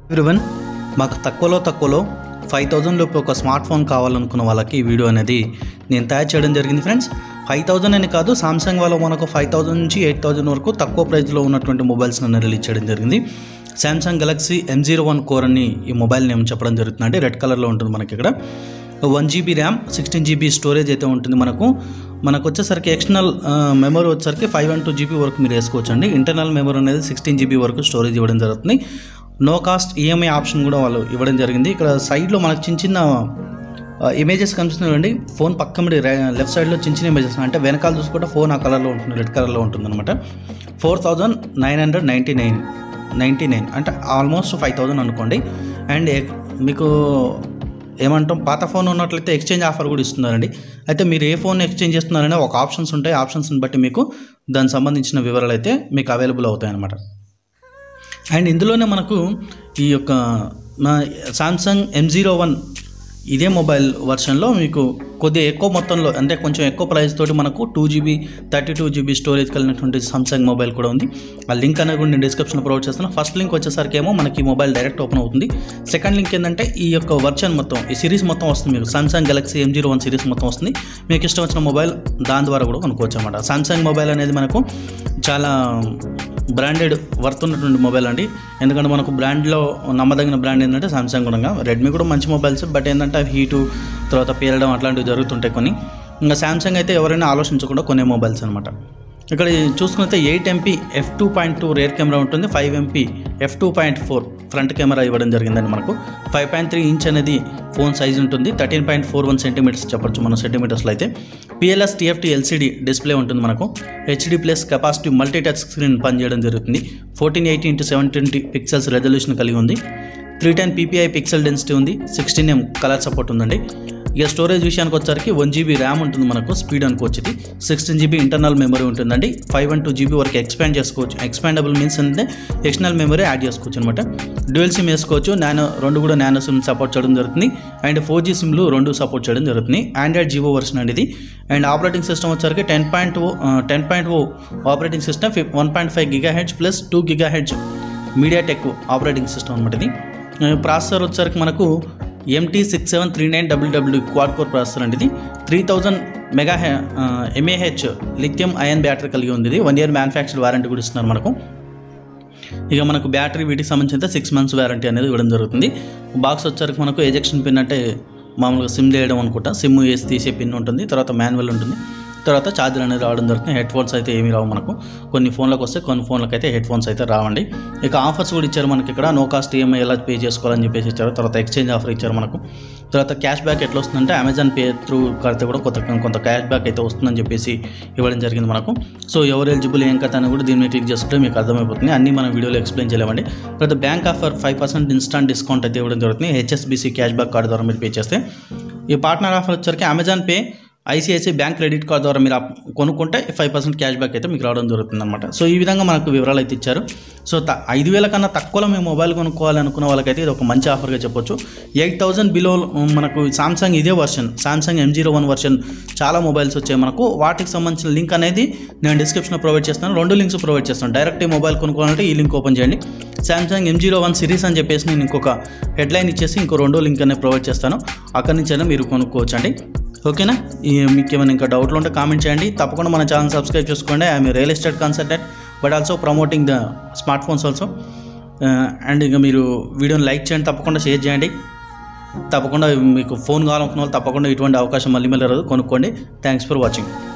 everyone మాకు తక్కువలో తక్కువలో ఫైవ్ థౌజండ్ లోపు ఒక స్మార్ట్ ఫోన్ కావాలనుకున్న వాళ్ళకి ఈ వీడియో అనేది నేను తయారు చేయడం జరిగింది ఫ్రెండ్స్ ఫైవ్ థౌజండ్ అని కాదు సామ్సంగ్ వాళ్ళు మనకు ఫైవ్ థౌజండ్ నుంచి ఎయిట్ థౌజండ్ వరకు తక్కువ ప్రైస్లో ఉన్నటువంటి మొబైల్స్ అనేది రిలీజ్ చేయడం జరిగింది Samsung Galaxy M zero one core అని ఈ మొబైల్ నేమ్ చెప్పడం జరుగుతుందండి రెడ్ కలర్లో ఉంటుంది మనకి ఇక్కడ one GB RAM sixteen GB storage అయితే ఉంటుంది మనకు మనకు వచ్చేసరికి ఎక్స్టర్నల్ మెమరీ వచ్చేసరికి ఫైవ్ అండ్ టూ జీబీ వరకు మీరు వేసుకోవచ్చు అండి ఇంటర్నల్ మెమరీ అనేది సిక్స్టీన్ జీబీ వరకు స్టోరేజ్ ఇవ్వడం జరుగుతుంది నో కాస్ట్ ఈఎంఐ ఆప్షన్ కూడా వాళ్ళు ఇవ్వడం జరిగింది ఇక్కడ సైడ్లో మనకు చిన్న చిన్న ఇమేజెస్ కనిపిస్తున్నాయండి ఫోన్ పక్క మీద లెఫ్ట్ సైడ్లో చిన్న చిన్న ఇమేజెస్ అంటే వెనకాల చూసుకుంటే ఫోన్ ఆ కలర్లో ఉంటుంది రెడ్ కలర్లో ఉంటుంది అనమాట four thousand nine hundred ninety nine ninety nine అంటే ఆల్మోస్ట్ ఫైవ్ థౌజండ్ అనుకోండి అండ్ మీకు ఏమంటాం పాత ఫోన్ ఉన్నట్లయితే ఎక్స్చేంజ్ ఆఫర్ కూడా ఇస్తున్నారండి అయితే మీరు ఏ ఫోన్ ఎక్స్చేంజ్ చేస్తున్నారనే ఒక ఆప్షన్స్ ఉంటాయి ఆప్షన్స్ని బట్టి మీకు దానికి సంబంధించిన వివరాలు అయితే మీకు అవైలబుల్ అవుతాయి అన్నమాట అండ్ ఇందులోనే మనకు ఈ యొక్క మా సామ్సంగ్ ఎం జీరో వన్ ఇదే మొబైల్ వర్షన్లో మీకు కొద్దిగా ఎక్కువ మొత్తంలో అంటే కొంచెం ఎక్కువ ప్రైస్ తోటి మనకు two GB thirty two GB storage కలిగినటువంటి సామ్సంగ్ మొబైల్ కూడా ఉంది ఆ లింక్ అనేది కూడా నేను డిస్క్రిప్షన్లో ప్రొవైడ్ చేస్తాను ఫస్ట్ లింక్ వచ్చేసరికి ఏమో మనకి ఈ మొబైల్ డైరెక్ట్ ఓపెన్ అవుతుంది సెకండ్ లింక్ ఏంటంటే ఈ యొక్క వర్షన్ మొత్తం ఈ సిరీస్ మొత్తం వస్తుంది మీకు Samsung Galaxy M zero one series మొత్తం వస్తుంది మీకు ఇష్టం వచ్చిన మొబైల్ దాని ద్వారా కూడా కొనుక్కోవచ్చు అనమాట సామ్సంగ్ మొబైల్ అనేది మనకు చాలా బ్రాండెడ్ వర్త్ ఉన్నటువంటి మొబైల్ అండి ఎందుకంటే మనకు బ్రాండ్లో నమ్మదగిన బ్రాండ్ ఏంటంటే సామ్సంగ్ కూడా రెడ్మీ కూడా మంచి మొబైల్స్ బట్ ఏంటంటే అవి హీటు తర్వాత పేలడం అట్లాంటివి జరుగుతుంటాయి కొన్ని ఇంకా సామ్సంగ్ అయితే ఎవరైనా ఆలోచించకుండా కొనే మొబైల్స్ అనమాట ఇక్కడ చూసుకుంటే eight MP F two point two rear camera ఉంటుంది five MP F two point four front camera ఇవ్వడం జరిగిందండి మనకు ఫైవ్ పాయింట్ త్రీ ఇంచ్ అనేది ఫోన్ సైజ్ ఉంటుంది thirteen point four one centimetres చెప్పొచ్చు మన సెంటీమీటర్స్లో అయితే పిఎల్ఎస్ టీఎఫ్టీ ఎల్సీడీ డిస్ప్లే ఉంటుంది మనకు HD plus capacity multi touch screen పనిచేయడం జరుగుతుంది fourteen eighty into seven twenty pixels resolution కలిగి ఉంది three ten PPI pixel density ఉంది సిక్స్టీన్ ఎం కలర్ సపోర్ట్ ఉందండి ఇక స్టోరేజ్ విషయానికి వచ్చరికి వన్ జీబీ ర్యామ్ ఉంటుంది మనకు స్పీడ్ అనుకోవచ్చు ఇది సిక్స్టీన్ జీబీ ఇంటర్నల్ మెమరీ ఉంటుందండి ఫైవ్ అండ్ టూ జీబీ వరకు ఎక్స్పాండ్ చేసుకోవచ్చు ఎక్స్పాండబుల్ మీన్స్ అంటే ఎక్స్టర్నల్ మెమరీ యాడ్ చేసుకోవచ్చు అనమాట డ్యూయల్ సిమ్ వేసుకోవచ్చు నానో రెండు కూడా నానో సిమ్ సపోర్ట్ చేయడం జరుగుతుంది అండ్ ఫోర్ జీ సిమ్లు రెండు సపోర్ట్ చేయడం జరుగుతుంది ఆండ్రాయిడ్ జీవో వర్షన్ అండి ఇది అండ్ ఆపరేటింగ్ సిస్టమ్ వచ్చరికి ten point O ten point O operating system one point five giga hertz plus two giga hertz MediaTek operating system అనమాట ఇది processor వచ్చరికి మనకు MT six seven three nine W W quad core processor అండి ఇది three thousand mega MAH lithium ion battery కలిగి ఉంది ఇది one year manufacture warranty కూడా ఇస్తున్నారు మనకు ఇక మనకు బ్యాటరీ వీటికి సంబంధించి సిక్స్ మంత్స్ వారంటీ అనేది ఇవ్వడం జరుగుతుంది బాక్స్ వచ్చరికి మనకు ఎజెక్షన్ పిన్ అంటే మామూలుగా సిమ్ చేయడం అనుకుంటా సిమ్ వేసి తీసే పిన్ ఉంటుంది తర్వాత మాన్యువల్ ఉంటుంది తర్వాత ఛార్జర్ అనేది రావడం జరుగుతుంది హెడ్ ఫోన్స్ అయితే ఏమీ రావు మనకు కొన్ని ఫోన్లకు వస్తే కొన్ని ఫోన్లకు అయితే హెడ్ ఫోన్స్ అయితే రావండి ఇక ఆఫర్స్ కూడా ఇచ్చారు మనకి ఇక్కడ నో కాస్ట్ ఈఎంఐ ఎలా పే చేసుకోవాలని చెప్పేసి ఇచ్చారు తర్వాత ఎక్స్చేంజ్ ఆఫర్ ఇచ్చారు మనకు తర్వాత క్యాష్ బ్యాక్ ఎట్లా వస్తుందంటే అమెజాన్ పే త్రూ కడితే కూడా కొంత కొంత క్యాష్ బ్యాక్ అయితే వస్తుందని చెప్పేసి ఇవ్వడం జరిగింది మనకు సో ఎవరు ఎలిజిబుల్ ఏం కథ అని కూడా దీని మీద క్లిక్ చేసుకుంటే మీకు అర్థమైపోతుంది అన్నీ మనం వీడియోలో ఎక్స్ప్లెయిన్ చేయలేమండి తర్వాత bank offer five percent instant discount అయితే ఇవ్వడం జరుగుతుంది హెచ్ఎస్బిసి క్యాష్ బ్యాక్ కార్డు ద్వారా మీరు పే చేస్తే ఈ పార్ట్నర్ ఆఫర్ వచ్చరికి Amazon Pay ICICI bank credit card ద్వారా మీరు అప్- కొనుక్కుంటే ఫైవ్ పర్సెంట్ క్యాష్ బ్యాక్ అయితే మీకు రావడం జరుగుతుంది అనమాట సో ఈ విధంగా మనకు వివరాలు అయితే ఇచ్చారు సో త ఐదు వేల కన్నా తక్కువలో మేము మొబైల్ కొనుక్కోవాలనుకున్న వాళ్ళకైతే ఇది ఒక మంచి ఆఫర్గా చెప్పొచ్చు ఎయిట్ థౌసండ్ బిలో మనకు సామ్సంగ్ ఇదే version Samsung M zero one version చాలా మొబైల్స్ వచ్చాయి మనకు వాటికి సంబంధించిన లింక్ అనేది నేను డిస్క్రిప్షన్లో ప్రొవైడ్ చేస్తాను రెండు లింక్స్ ప్రొవైడ్ చేస్తాను డైరెక్ట్ ఈ మొబైల్ కొనుక్కోవాలంటే ఈ లింక్ ఓపెన్ చేయండి Samsung M zero one series అని చెప్పేసి నేను ఇంకొక హెడ్లైన్ ఇచ్చేసి ఇంకో రెండో లింక్ అనేది ప్రొవైడ్ చేస్తాను అక్కడి నుంచైనా మీరు కొనుక్కోవచ్చు అండి ఓకేనా ఈ మీకు ఏమైనా ఇంకా డౌట్లు ఉంటే కామెంట్ చేయండి తప్పకుండా మన ఛానల్ సబ్స్క్రైబ్ చేసుకోండి I'm real estate consultant but also promoting the smartphones also and ఇంకా మీరు వీడియోని లైక్ చేయండి తప్పకుండా షేర్ చేయండి తప్పకుండా మీకు ఫోన్ కావాలనుకున్న వాళ్ళు తప్పకుండా ఇటువంటి అవకాశం మళ్ళీ మళ్ళీ రాదు కొనుక్కోండి థ్యాంక్స్ ఫర్ వాచింగ్